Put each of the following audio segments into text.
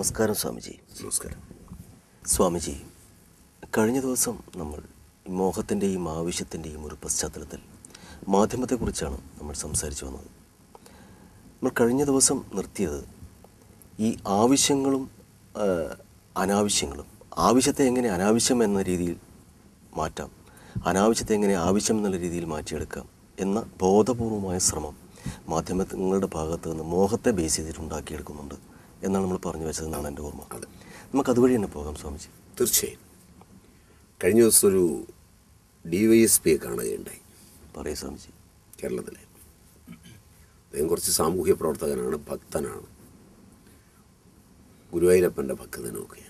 നമസ്കാരം സ്വാമിജി നമസ്കാരം സ്വാമിജി കഴിഞ്ഞ ദിവസം നമ്മൾ മോഹത്തിൻ്റെയും ആവശ്യത്തിൻ്റെയും ഒരു പശ്ചാത്തലത്തിൽ മാധ്യമത്തെക്കുറിച്ചാണ് നമ്മൾ സംസാരിച്ചു വന്നത് നമ്മൾ കഴിഞ്ഞ ദിവസം നിർത്തിയത് ഈ ആവശ്യങ്ങളും ആ, അനാവശ്യങ്ങളും ആവശ്യത്തെ എങ്ങനെ അനാവശ്യം എന്ന രീതിയിൽ മാറ്റാം അനാവശ്യത്തെ എങ്ങനെ ആവശ്യം എന്നുള്ള രീതിയിൽ മാറ്റിയെടുക്കാം എന്ന ബോധപൂർവമായ ശ്രമം മാധ്യമങ്ങളുടെ ഭാഗത്ത് നിന്ന് മോഹത്തെ ബേസ് ചെയ്തിട്ട് ഉണ്ടാക്കിയെടുക്കുന്നുണ്ട് എന്നാണ് നമ്മൾ പറഞ്ഞു വെച്ചതെന്നാണ് എൻ്റെ ഓർമ്മ അതെ. നമുക്ക് അതുവഴി തന്നെ പോകാം സ്വാമിജി തീർച്ചയായും കഴിഞ്ഞ ദിവസം ഒരു ഡി വൈ എസ് പിയെ കാണുകയുണ്ടായി പറയൂ സ്വാമിജി കേരളത്തിലെ അദ്ദേഹം കുറച്ച് സാമൂഹ്യ പ്രവർത്തകനാണ് ഭക്തനാണ് ഗുരുവായൂരപ്പൻ്റെ ഭക്തനൊക്കെയാണ്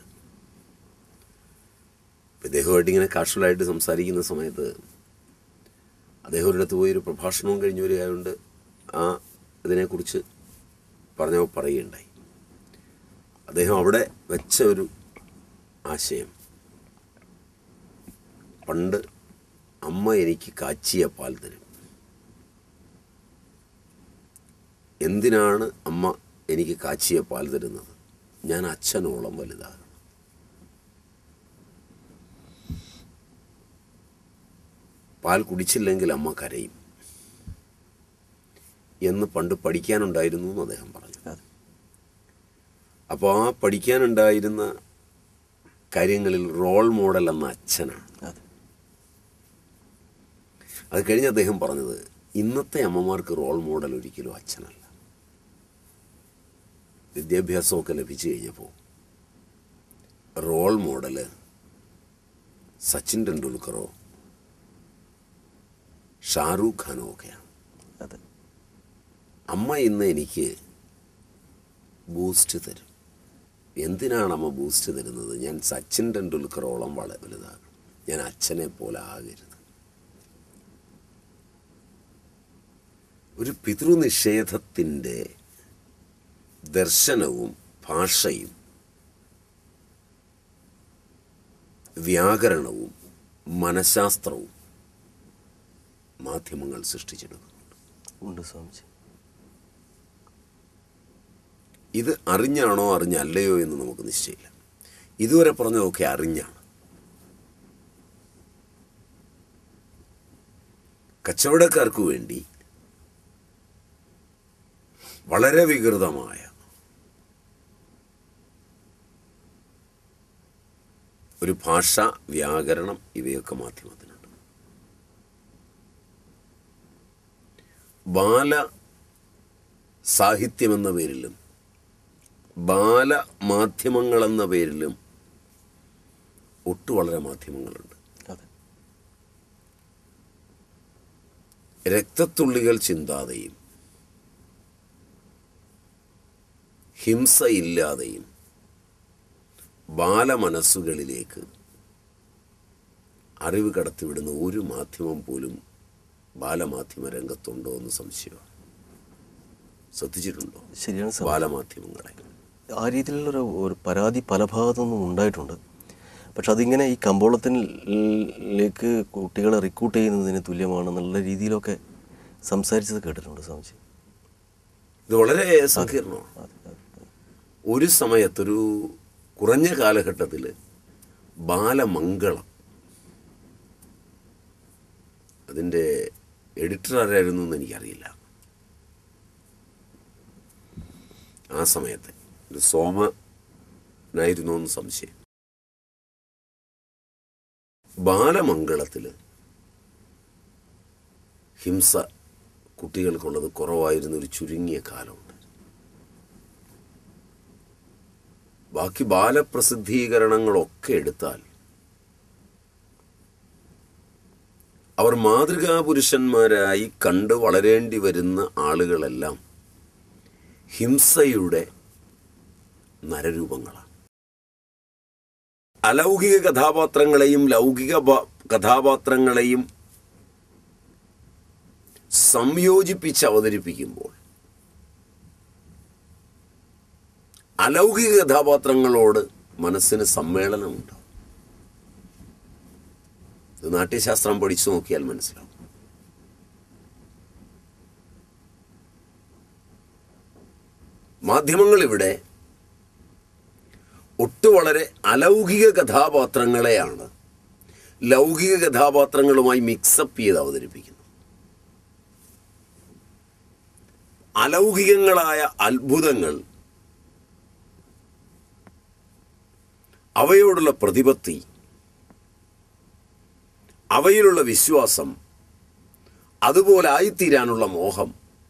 അപ്പം ഇദ്ദേഹമായിട്ട് ഇങ്ങനെ കാഷ്വലായിട്ട് സംസാരിക്കുന്ന സമയത്ത് അദ്ദേഹം ഒരിടത്ത് പോയി ഒരു പ്രഭാഷണവും കഴിഞ്ഞു വരികയായതുകൊണ്ട് ആ ഇതിനെക്കുറിച്ച് പറഞ്ഞ പറയുകയുണ്ടായി അദ്ദേഹം അവിടെ വെച്ച ഒരു ആശയം പണ്ട് അമ്മ എനിക്ക് കാച്ചിയ പാൽ തരും എന്തിനാണ് അമ്മ എനിക്ക് കാച്ചിയ പാൽ തരുന്നത് ഞാൻ അച്ഛനോളം വലുതാകണം പാൽ കുടിച്ചില്ലെങ്കിൽ അമ്മ കരയും എന്ന് പണ്ട് പഠിക്കാനുണ്ടായിരുന്നു എന്ന് അദ്ദേഹം പറഞ്ഞു അതെ അപ്പോൾ ആ പഠിക്കാനുണ്ടായിരുന്ന കാര്യങ്ങളിൽ റോൾ മോഡൽ എന്ന അച്ഛനാണ് അതെ അത് കഴിഞ്ഞ് അദ്ദേഹം പറഞ്ഞത് ഇന്നത്തെ അമ്മമാർക്ക് റോൾ മോഡൽ ഒരിക്കലും അച്ഛനല്ല വിദ്യാഭ്യാസമൊക്കെ ലഭിച്ചു കഴിഞ്ഞപ്പോൾ റോൾ മോഡല് സച്ചിൻ ടെണ്ടുൽക്കറോ ഷാറൂഖ് ഖാനോ ഒക്കെയാണ് അതെ അമ്മ ഇന്ന് എനിക്ക് ബൂസ്റ്റ് തരും എന്തിനാണ് അമ്മ ബൂസ്റ്റ് തരുന്നത് ഞാൻ സച്ചിൻ ടെണ്ടുൽക്കറോളം വള വലുതാകണം ഞാൻ അച്ഛനെ പോലെ ആകരുത് ഒരു പിതൃനിഷേധത്തിൻ്റെ ദർശനവും ഭാഷയും വ്യാകരണവും മനഃശാസ്ത്രവും മാധ്യമങ്ങൾ സൃഷ്ടിച്ചെടുക്കുന്നുണ്ട് ഉണ്ട് സ്വാമിജി ഇത് അറിഞ്ഞാണോ അറിഞ്ഞല്ലയോ എന്ന് നമുക്ക് നിശ്ചയില്ല ഇതുവരെ പറഞ്ഞതൊക്കെ അറിഞ്ഞാണ് കച്ചവടക്കാർക്ക് വേണ്ടി വളരെ വികൃതമായ ഒരു ഭാഷ വ്യാകരണം ഇവയൊക്കെ മാധ്യമത്തിനുണ്ട് ബാല സാഹിത്യമെന്ന പേരിലും ബാലമാധ്യമങ്ങളെന്ന പേരിലും ഒട്ടു വളരെ മാധ്യമങ്ങളുണ്ട് അതെ രക്തത്തുള്ളികൾ ചിന്താതെയും ഹിംസയില്ലാതെയും ബാലമനസ്സുകളിലേക്ക് അറിവ് കടത്തിവിടുന്ന ഒരു മാധ്യമം പോലും ബാലമാധ്യമ രംഗത്തുണ്ടോ എന്ന് സംശയമാണ് ശ്രദ്ധിച്ചിട്ടുണ്ടോ ശരിയാണ് സ്വാമി ബാലമാധ്യമങ്ങളെ ആ രീതിയിലുള്ളൊരു ഒരു പരാതി പല ഭാഗത്തുനിന്നും ഉണ്ടായിട്ടുണ്ട് പക്ഷെ അതിങ്ങനെ ഈ കമ്പോളത്തിലേക്ക് കുട്ടികളെ റിക്രൂട്ട് ചെയ്യുന്നതിന് തുല്യമാണെന്നുള്ള രീതിയിലൊക്കെ സംസാരിച്ചത് കേട്ടിട്ടുണ്ട് സ്വാമിജി ഇത് വളരെ സങ്കീർണമാണ് അതെ അതെ ഒരു സമയത്തൊരു കുറഞ്ഞ കാലഘട്ടത്തിൽ ബാലമംഗളം അതിൻ്റെ എഡിറ്റർ ആരായിരുന്നു എന്ന് എനിക്കറിയില്ല ആ സമയത്ത് ഒരു സോമനായിരുന്നു എന്ന് സംശയം ബാലമംഗളത്തിൽ ഹിംസ കുട്ടികൾക്കുള്ളത് കുറവായിരുന്ന ഒരു ചുരുങ്ങിയ കാലമുണ്ട് ബാക്കി ബാലപ്രസിദ്ധീകരണങ്ങളൊക്കെ എടുത്താൽ അവർ മാതൃകാ പുരുഷന്മാരായി കണ്ടു വളരേണ്ടി വരുന്ന ആളുകളെല്ലാം ഹിംസയുടെ നരരൂപങ്ങളാണ് അലൗകിക കഥാപാത്രങ്ങളെയും ലൗകിക ഭ- കഥാപാത്രങ്ങളെയും സംയോജിപ്പിച്ച് അവതരിപ്പിക്കുമ്പോൾ അലൗകിക കഥാപാത്രങ്ങളോട് മനസ്സിന് സമ്മേളനമുണ്ടാവും ഇത് നാട്യശാസ്ത്രം പഠിച്ചു നോക്കിയാൽ മനസ്സിലാവും മാധ്യമങ്ങൾ ഇവിടെ ഒട്ടു വളരെ അലൗകിക കഥാപാത്രങ്ങളെയാണ് ലൗകിക കഥാപാത്രങ്ങളുമായി മിക്സപ്പ് ചെയ്ത് അവതരിപ്പിക്കുന്നത് അലൗകികങ്ങളായ അത്ഭുതങ്ങൾ അവയോടുള്ള പ്രതിപത്തി അവയിലുള്ള വിശ്വാസം അതുപോലെ ആയിത്തീരാനുള്ള മോഹം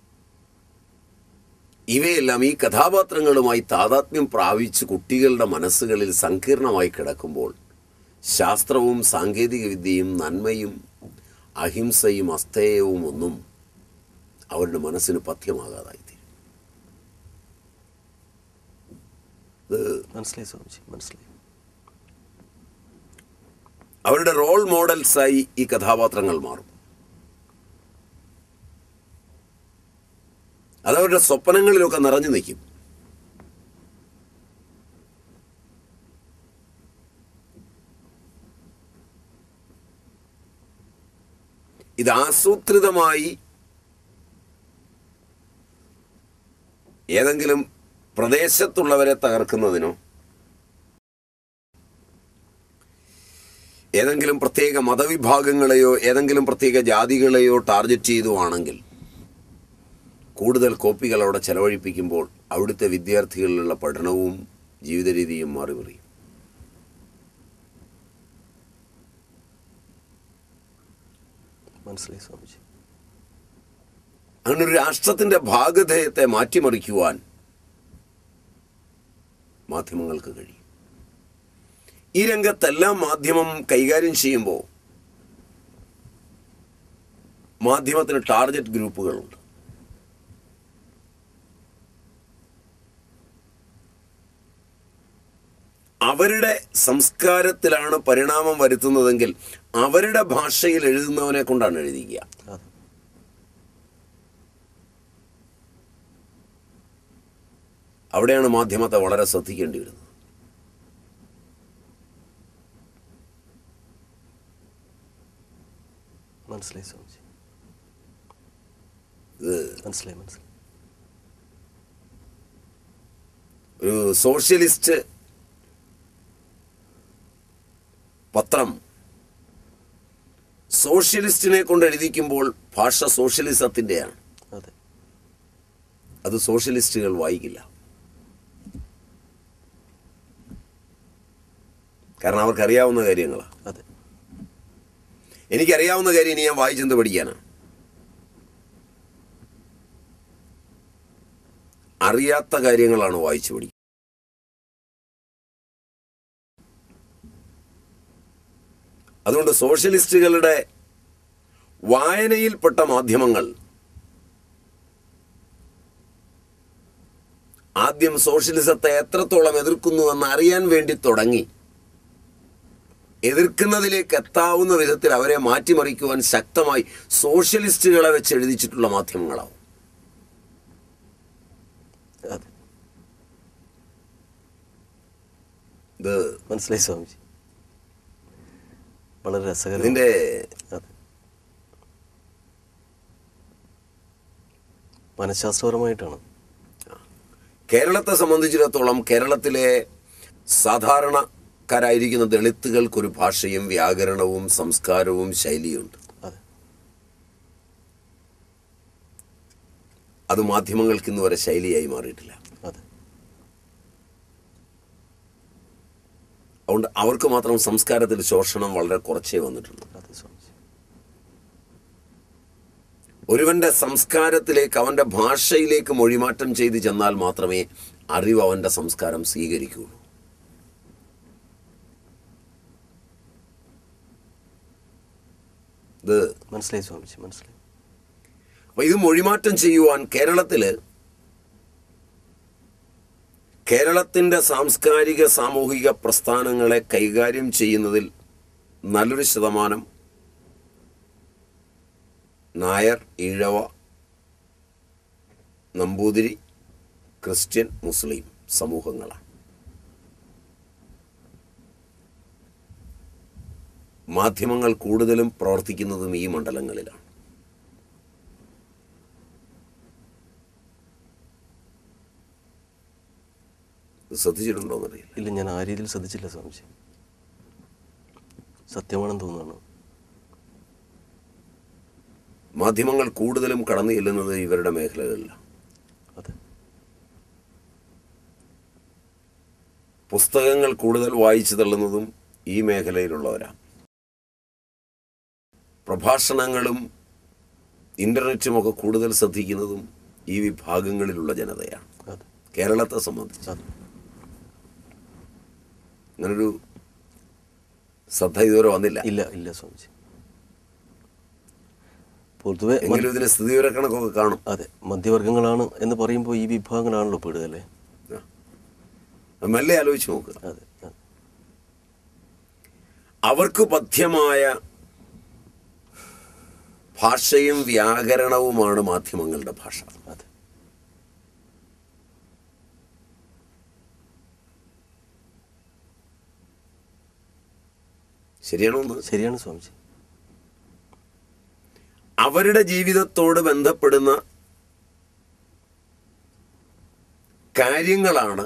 ഇവയെല്ലാം ഈ കഥാപാത്രങ്ങളുമായി താതാത്മ്യം പ്രാപിച്ച് കുട്ടികളുടെ മനസ്സുകളിൽ സങ്കീർണമായി കിടക്കുമ്പോൾ ശാസ്ത്രവും സാങ്കേതികവിദ്യയും നന്മയും അഹിംസയും അസ്ഥേയവും ഒന്നും അവരുടെ മനസ്സിന് പഥ്യമാകാതായിത്തീരും മനസ്സിലായി സ്വാമിജി മനസ്സിലായി അവരുടെ റോൾ മോഡൽസായി ഈ കഥാപാത്രങ്ങൾ മാറും അതവരുടെ സ്വപ്നങ്ങളിലൊക്കെ നിറഞ്ഞു നിൽക്കും ഇത് ആസൂത്രിതമായി ഏതെങ്കിലും പ്രദേശത്തുള്ളവരെ തകർക്കുന്നതിനോ ഏതെങ്കിലും പ്രത്യേക മതവിഭാഗങ്ങളെയോ ഏതെങ്കിലും പ്രത്യേക ജാതികളെയോ ടാർഗറ്റ് ചെയ്തുവാണെങ്കിൽ കൂടുതൽ കോപ്പികൾ അവിടെ ചെലവഴിപ്പിക്കുമ്പോൾ അവിടുത്തെ വിദ്യാർത്ഥികളിലുള്ള പഠനവും ജീവിത രീതിയും മാറി മറിയും മനസ്സിലായി സ്വാമിജി അങ്ങനെ ഒരു രാഷ്ട്രത്തിന്റെ ഭാഗധേയത്തെ മാറ്റിമറിക്കുവാൻ മാധ്യമങ്ങൾക്ക് കഴിയും ഈ രംഗത്തെല്ലാം മാധ്യമം കൈകാര്യം ചെയ്യുമ്പോൾ മാധ്യമത്തിന് ടാർഗറ്റ് ഗ്രൂപ്പുകളുണ്ട് അവരുടെ സംസ്കാരത്തിലാണ് പരിണാമം വരുത്തുന്നതെങ്കിൽ അവരുടെ ഭാഷയിൽ എഴുതുന്നവനെ കൊണ്ടാണ് എഴുതിക്കുക അതെ അവിടെയാണ് മാധ്യമത്തെ വളരെ ശ്രദ്ധിക്കേണ്ടി വരുന്നത് മനസ്സിലായി സ്വാമിജി ഇത് മനസ്സിലായി മനസ്സിലായി ഒരു സോഷ്യലിസ്റ്റ് പത്രം സോഷ്യലിസ്റ്റിനെ കൊണ്ട് എഴുതിക്കുമ്പോൾ ഭാഷ സോഷ്യലിസത്തിൻ്റെയാണ് അതെ അത് സോഷ്യലിസ്റ്റുകൾ വായിക്കില്ല കാരണം അവർക്കറിയാവുന്ന കാര്യങ്ങളാണ് അതെ എനിക്കറിയാവുന്ന കാര്യം ഇനി ഞാൻ വായിച്ചെന്ത് പഠിക്കാനാണ് അറിയാത്ത കാര്യങ്ങളാണ് വായിച്ചു പഠിക്കുക അതുകൊണ്ട് സോഷ്യലിസ്റ്റുകളുടെ വായനയിൽപ്പെട്ട മാധ്യമങ്ങൾ ആദ്യം സോഷ്യലിസത്തെ എത്രത്തോളം എതിർക്കുന്നുവെന്ന് അറിയാൻ വേണ്ടി തുടങ്ങി എതിർക്കുന്നതിലേക്ക് എത്താവുന്ന വിധത്തിൽ അവരെ മാറ്റിമറിക്കുവാൻ ശക്തമായി സോഷ്യലിസ്റ്റുകളെ വെച്ച് എഴുതിച്ചിട്ടുള്ള മാധ്യമങ്ങളാവും അതെ ഇത് മനസ്സിലായി സ്വാമിജി വളരെ രസകരം ഇതിന്റെ അതെ മനഃശാസ്ത്രപരമായിട്ടാണ് കേരളത്തെ സംബന്ധിച്ചിടത്തോളം കേരളത്തിലെ സാധാരണക്കാരായിരിക്കുന്ന ദളിത്തുകൾക്കൊരു ഭാഷയും വ്യാകരണവും സംസ്കാരവും ശൈലിയുണ്ട് അതെ അത് മാധ്യമങ്ങൾക്ക് ഇന്ന് വരെ ശൈലിയായി മാറിയിട്ടില്ല അതെ അതുകൊണ്ട് അവർക്ക് മാത്രം സംസ്കാരത്തിൽ ശോഷണം വളരെ കുറച്ചേ വന്നിട്ടുള്ളൂ അതെ സ്വാമിജി ഒരുവന്റെ സംസ്കാരത്തിലേക്ക് അവന്റെ ഭാഷയിലേക്ക് മൊഴിമാറ്റം ചെയ്ത് ചെന്നാൽ മാത്രമേ അറിവ് അവന്റെ സംസ്കാരം സ്വീകരിക്കുകയുള്ളൂ ഇത് മനസ്സിലായി സ്വാമിജി മനസ്സിലായി അപ്പൊ ഇത് മൊഴിമാറ്റം ചെയ്യുവാൻ കേരളത്തില് കേരളത്തിന്റെ സാംസ്കാരിക സാമൂഹിക പ്രസ്ഥാനങ്ങളെ കൈകാര്യം ചെയ്യുന്നതിൽ നല്ലൊരു ശതമാനം നായർ ഈഴവ നമ്പൂതിരി ക്രിസ്ത്യൻ മുസ്ലിം സമൂഹങ്ങളാണ് മാധ്യമങ്ങൾ കൂടുതലും പ്രവർത്തിക്കുന്നതും ഈ മണ്ഡലങ്ങളിലാണ് ശ്രദ്ധിച്ചിട്ടുണ്ടോ എന്നറിയില്ല ഇല്ല ഞാൻ ആ രീതിയിൽ ശ്രദ്ധിച്ചില്ല സ്വാമിജി സത്യമാണെന്ന് തോന്നുന്നു മാധ്യമങ്ങൾ കൂടുതലും കടന്നു ചെല്ലുന്നത് ഇവരുടെ മേഖലകളിലാണ് അതെ പുസ്തകങ്ങൾ കൂടുതൽ വായിച്ചു തള്ളുന്നതും ഈ മേഖലയിലുള്ളവരാണ് പ്രഭാഷണങ്ങളും ഇൻ്റർനെറ്റുമൊക്കെ കൂടുതൽ ശ്രദ്ധിക്കുന്നതും ഈ വിഭാഗങ്ങളിലുള്ള ജനതയാണ് അതെ കേരളത്തെ സംബന്ധിച്ച് അതെ അങ്ങനൊരു ശ്രദ്ധ ഇതുവരെ വന്നില്ല ഇല്ല ഇല്ല സ്വാമിജി പൊതുവെ മ- എങ്കിലും ഇതിന് സ്ഥിതിവിവരക്കണക്കൊക്കെ കാണും അതെ മധ്യവർഗങ്ങളാണ് എന്ന് പറയുമ്പോൾ ഈ വിഭാഗങ്ങളാണല്ലോ പെടുക അല്ലേ ആ. അത് മെല്ലെ ആലോചിച്ച് നോക്കുക അതെ അതെ അവർക്ക് പഥ്യമായ ഭാഷയും വ്യാകരണവുമാണ് മാധ്യമങ്ങളുടെ ഭാഷ അതെ ശരിയാണോ എന്ന് ശരിയാണ് സ്വാമിജി അവരുടെ ജീവിതത്തോട് ബന്ധപ്പെടുന്ന കാര്യങ്ങളാണ്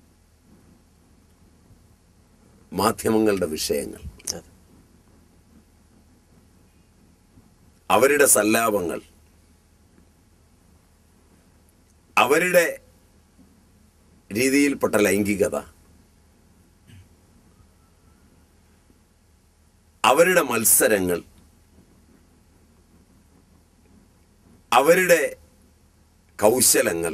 മാധ്യമങ്ങളുടെ വിഷയങ്ങൾ അതെ അവരുടെ സല്ലാപങ്ങൾ അവരുടെ രീതിയിൽപ്പെട്ട ലൈംഗികത അവരുടെ മത്സരങ്ങൾ അവരുടെ കൗശലങ്ങൾ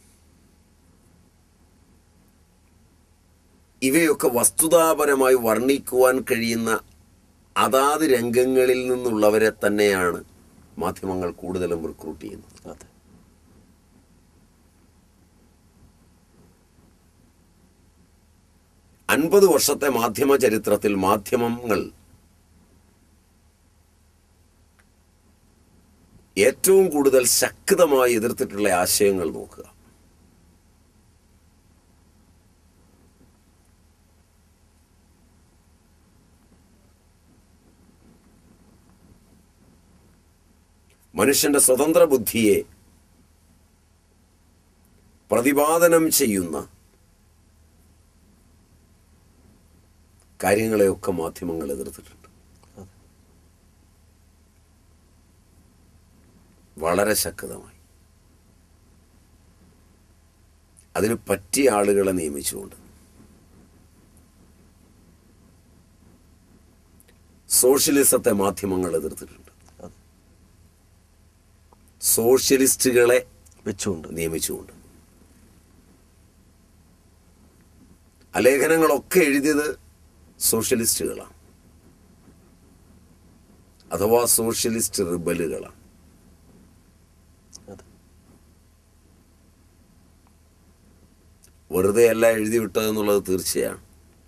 ഇവയൊക്കെ വസ്തുതാപരമായി വർണ്ണിക്കുവാൻ കഴിയുന്ന അതാത് രംഗങ്ങളിൽ നിന്നുള്ളവരെ തന്നെയാണ് മാധ്യമങ്ങൾ കൂടുതലും റിക്രൂട്ട് ചെയ്യുന്നത് അതെ അൻപത് വർഷത്തെ മാധ്യമ ചരിത്രത്തിൽ മാധ്യമങ്ങൾ ഏറ്റവും കൂടുതൽ ശക്തമായി എതിർത്തിട്ടുള്ള ആശയങ്ങൾ നോക്കുക മനുഷ്യന്റെ സ്വതന്ത്ര ബുദ്ധിയെ പ്രതിപാദനം ചെയ്യുന്ന കാര്യങ്ങളെയൊക്കെ മാധ്യമങ്ങൾ എതിർത്തിട്ടുണ്ട് അതെ വളരെ ശക്തമായി അതിന് പറ്റിയ ആളുകളെ നിയമിച്ചുകൊണ്ട് സോഷ്യലിസത്തെ മാധ്യമങ്ങൾ എതിർത്തിട്ടുണ്ട് അതെ സോഷ്യലിസ്റ്റുകളെ വെച്ചുകൊണ്ട് നിയമിച്ചുകൊണ്ട് അലേഖനങ്ങളൊക്കെ എഴുതിയത് സോഷ്യലിസ്റ്റുകളാണ് അഥവാ സോഷ്യലിസ്റ്റ് റിബലുകളാണ് അതെ വെറുതെ അല്ല എഴുതി വിട്ടതെന്നുള്ളത് തീർച്ചയാണ്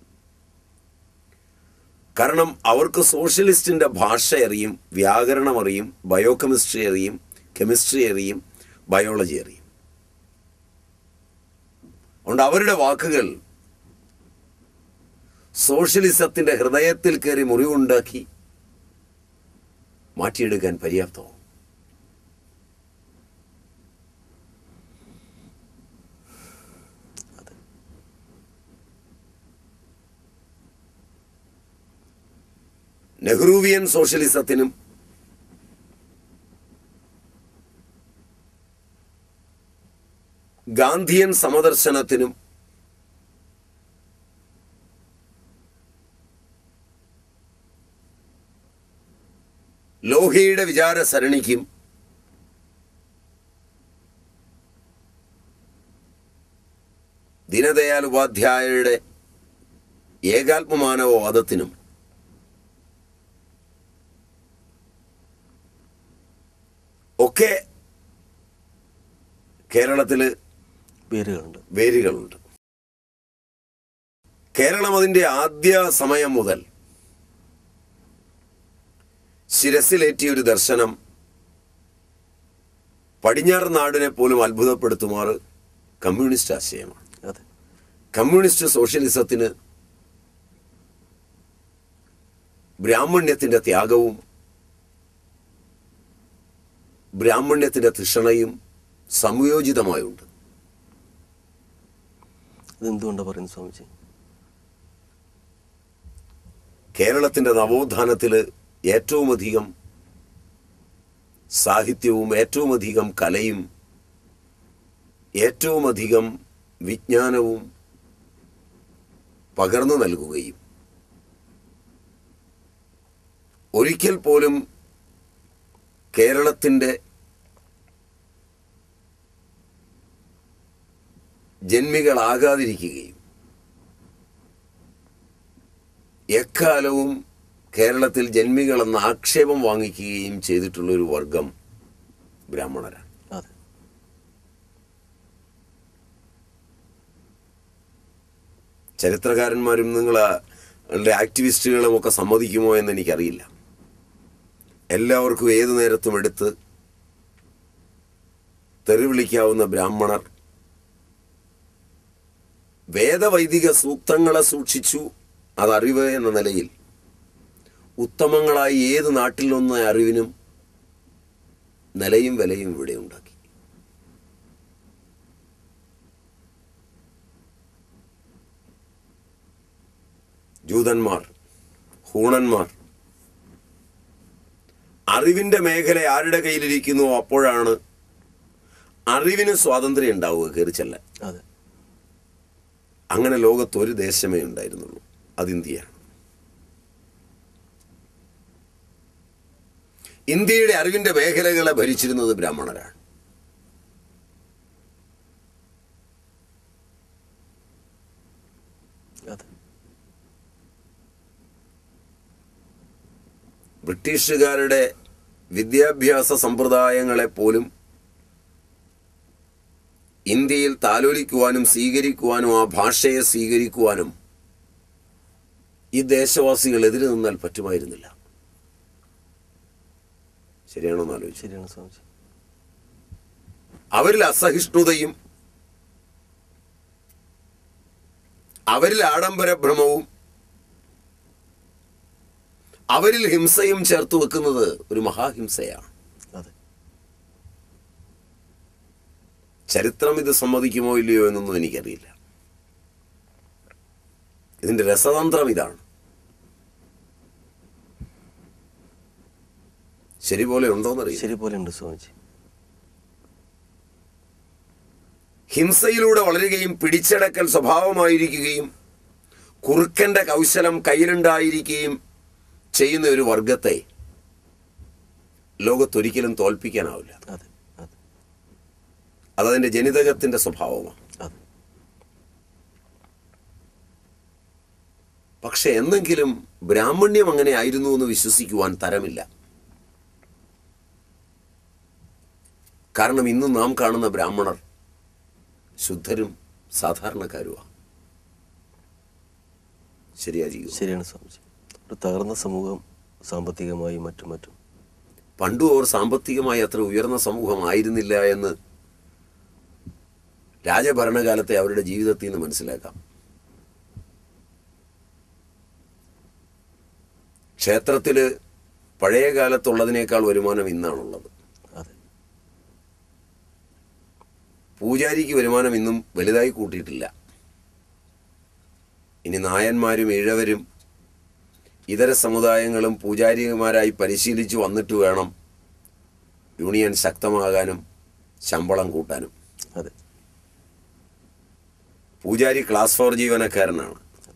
കാരണം അവർക്ക് സോഷ്യലിസ്റ്റിന്റെ ഭാഷ അറിയും വ്യാകരണം അറിയും ബയോകെമിസ്ട്രി അറിയും കെമിസ്ട്രി അറിയും ബയോളജി അറിയും അതുകൊണ്ട് അവരുടെ വാക്കുകൾ സോഷ്യലിസത്തിന്റെ ഹൃദയത്തിൽ കയറി മുറിവുണ്ടാക്കി മാറ്റിയെടുക്കാൻ പര്യാപ്തമാവും അതെ നെഹ്റുവിയൻ സോഷ്യലിസത്തിനും ഗാന്ധിയൻ സമദർശനത്തിനും ലോഹിയുടെ വിചാരസരണിക്കും ദീനദയാൽ ഉപാധ്യായയുടെ ഏകാത്മമാനവവാദത്തിനും ഒക്കെ കേരളത്തിൽ പേരുകളുണ്ട് വേരുകളുണ്ട് കേരളം അതിൻ്റെ ആദ്യ സമയം മുതൽ ശിരസിലേറ്റിയ ഒരു ദർശനം പടിഞ്ഞാറ് നാടിനെ പോലും അത്ഭുതപ്പെടുത്തുമാറ് കമ്മ്യൂണിസ്റ്റ് ആശയമാണ് അതെ കമ്മ്യൂണിസ്റ്റ് സോഷ്യലിസത്തിന് ബ്രാഹ്മണ്യത്തിന്റെ ത്യാഗവും ബ്രാഹ്മണ്യത്തിന്റെ തൃഷണയും സംയോജിതമായുണ്ട് ഇതെന്തുകൊണ്ടാണ് പറയുന്നത് സ്വാമിജി കേരളത്തിൻ്റെ നവോത്ഥാനത്തിൽ ഏറ്റവും അധികം സാഹിത്യവും ഏറ്റവും അധികം കലയും ഏറ്റവും അധികം വിജ്ഞാനവും പകർന്നു നൽകുകയും ഒരിക്കൽ പോലും കേരളത്തിൻ്റെ ജന്മികളാകാതിരിക്കുകയും എക്കാലവും കേരളത്തിൽ ജന്മികളെന്ന ആക്ഷേപം വാങ്ങിക്കുകയും ചെയ്തിട്ടുള്ള ഒരു വർഗം ബ്രാഹ്മണരാണ് അതെ ചരിത്രകാരന്മാരും നിങ്ങളുടെ ആക്ടിവിസ്റ്റുകളും ഒക്കെ സമ്മതിക്കുമോ എന്ന് എനിക്കറിയില്ല എല്ലാവർക്കും ഏതു നേരത്തും എടുത്ത് തെറി വിളിക്കാവുന്ന ബ്രാഹ്മണർ വേദവൈദിക സൂക്തങ്ങളെ സൂക്ഷിച്ചു അതറിവ് എന്ന നിലയിൽ ഉത്തമങ്ങളായി ഏത് നാട്ടിൽ നിന്ന അറിവിനും നിലയും വിലയും ഇവിടെ ഉണ്ടാക്കി ജൂതന്മാർ ഹൂണന്മാർ അറിവിന്റെ മേഖല ആരുടെ കയ്യിലിരിക്കുന്നു അപ്പോഴാണ് അറിവിന് സ്വാതന്ത്ര്യം ഉണ്ടാവുക കയറിച്ചല്ല അതെ അങ്ങനെ ലോകത്ത് ഒരു ദേശമേ ഉണ്ടായിരുന്നുള്ളൂ അത് ഇന്ത്യയാണ് ഇന്ത്യയുടെ അറിവിന്റെ മേഖലകളെ ഭരിച്ചിരുന്നത് ബ്രാഹ്മണരാണ് അതെ ബ്രിട്ടീഷുകാരുടെ വിദ്യാഭ്യാസ സമ്പ്രദായങ്ങളെ പോലും ഇന്ത്യയിൽ താലോലിക്കുവാനും സ്വീകരിക്കുവാനും ആ ഭാഷയെ സ്വീകരിക്കുവാനും ഈ ദേശവാസികൾ എതിര് നിന്നാൽ പറ്റുമായിരുന്നില്ല ശരിയാണോ എന്ന് ആലോചിച്ചു ശരിയാണ് സ്വാമിജി അവരിൽ അസഹിഷ്ണുതയും അവരിൽ ആഡംബര ഭ്രമവും അവരിൽ ഹിംസയും ചേർത്ത് വെക്കുന്നത് ഒരു മഹാഹിംസയാണ് അതെ ചരിത്രം ഇത് സമ്മതിക്കുമോ ഇല്ലയോ എന്നൊന്നും എനിക്കറിയില്ല ഇതിന്റെ രസതന്ത്രം ഇതാണ് ശരി പോലെ ഉണ്ടോന്നറിയില്ല ശരി പോലെ ഉണ്ട് സ്വാമിജി ഹിംസയിലൂടെ വളരുകയും പിടിച്ചടക്കൽ സ്വഭാവമായിരിക്കുകയും കുറുക്കന്റെ കൗശലം കയ്യിലുണ്ടായിരിക്കുകയും ചെയ്യുന്ന ഒരു വർഗത്തെ ലോകത്തൊരിക്കലും തോൽപ്പിക്കാനാവില്ല അതെ അതെ അതതിന്റെ ജനിതകത്തിന്റെ സ്വഭാവമാണ് അതെ പക്ഷെ എന്തെങ്കിലും ബ്രാഹ്മണ്യം അങ്ങനെ ആയിരുന്നു എന്ന് വിശ്വസിക്കുവാൻ തരമില്ല കാരണം ഇന്ന് നാം കാണുന്ന ബ്രാഹ്മണർ ശുദ്ധരും സാധാരണക്കാരുമാണ് ശരിയാ ജീവിതം ശരിയാണ് സ്വാമിജി ഒരു തകർന്ന സമൂഹം സാമ്പത്തികമായും മറ്റും മറ്റും പണ്ടും അവർ സാമ്പത്തികമായി അത്ര ഉയർന്ന സമൂഹമായിരുന്നില്ല എന്ന് രാജഭരണകാലത്തെ അവരുടെ ജീവിതത്തിൽ നിന്ന് മനസ്സിലാക്കാം ക്ഷേത്രത്തില് പഴയ കാലത്തുള്ളതിനേക്കാൾ വരുമാനം ഇന്നാണുള്ളത് അതെ പൂജാരിക്ക് വരുമാനം ഇന്നും വലുതായി കൂട്ടിയിട്ടില്ല ഇനി നായന്മാരും ഇഴവരും ഇതര സമുദായങ്ങളും പൂജാരിമാരായി പരിശീലിച്ചു വന്നിട്ട് വേണം യൂണിയൻ ശക്തമാകാനും ശമ്പളം കൂട്ടാനും അതെ പൂജാരി ക്ലാസ് ഫോർ ജീവനക്കാരനാണ്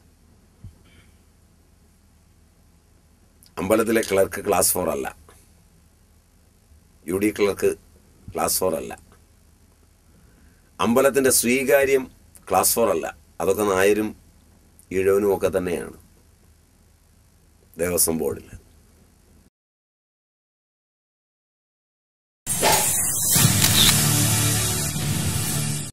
അമ്പലത്തിലെ ക്ലർക്ക് ക്ലാസ് ഫോർ അല്ല U D clerk class four അല്ല അമ്പലത്തിൻ്റെ സ്വീകാര്യം ക്ലാസ് ഫോർ അല്ല അതൊക്കെ നായരും ഈഴവനും ഒക്കെ തന്നെയാണ് ദേവസ്വം ബോർഡിൽ